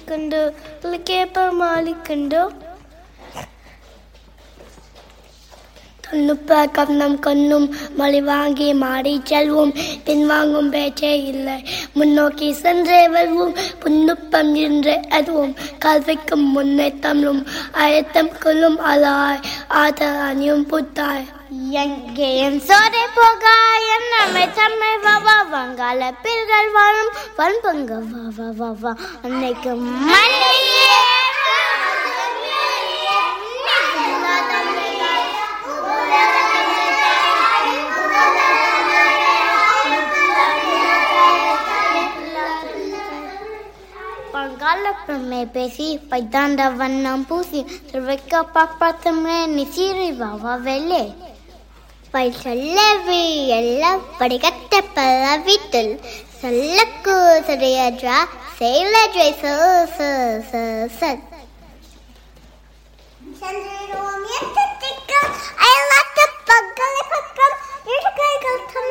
മാലിക്കുണ്ടോ തുളക്കേപ്പ മാലിക്കുണ്ടോ தொன்னுப்ப கண்ணம் கண்ணும் மழை வாங்கி மாடி செல்வோம் பின்வாங்கும் பேச்சே இல்லை முன்னோக்கி சென்றே வெல்வோம் புன்னுப்பம் என்று அதுவும் கல்விக்கும் முன்னே தமிழும் அழுத்தம் கொள்ளும் அலாய் ஆத அணியும் புத்தாய் எங்கேயும் சோரை போக என்னமை தம்மை வா வங்காள பில்கள் வாழும் வன்பங்க வா வா வா வா அன்னைக்கு மண்ணிலே பங்காளப்பமே பேசி பைத்தாண்ட வண்ணம் பூசி திருவைக்க பாப்பாத்தம்ரே நிசீரி வாவா வெள்ளே பை சொல்லவி எல்லாம் படிக்கட்ட பல வீட்டில் சொல்லக்கு சரியஜா செயலஜை ச ச ச ச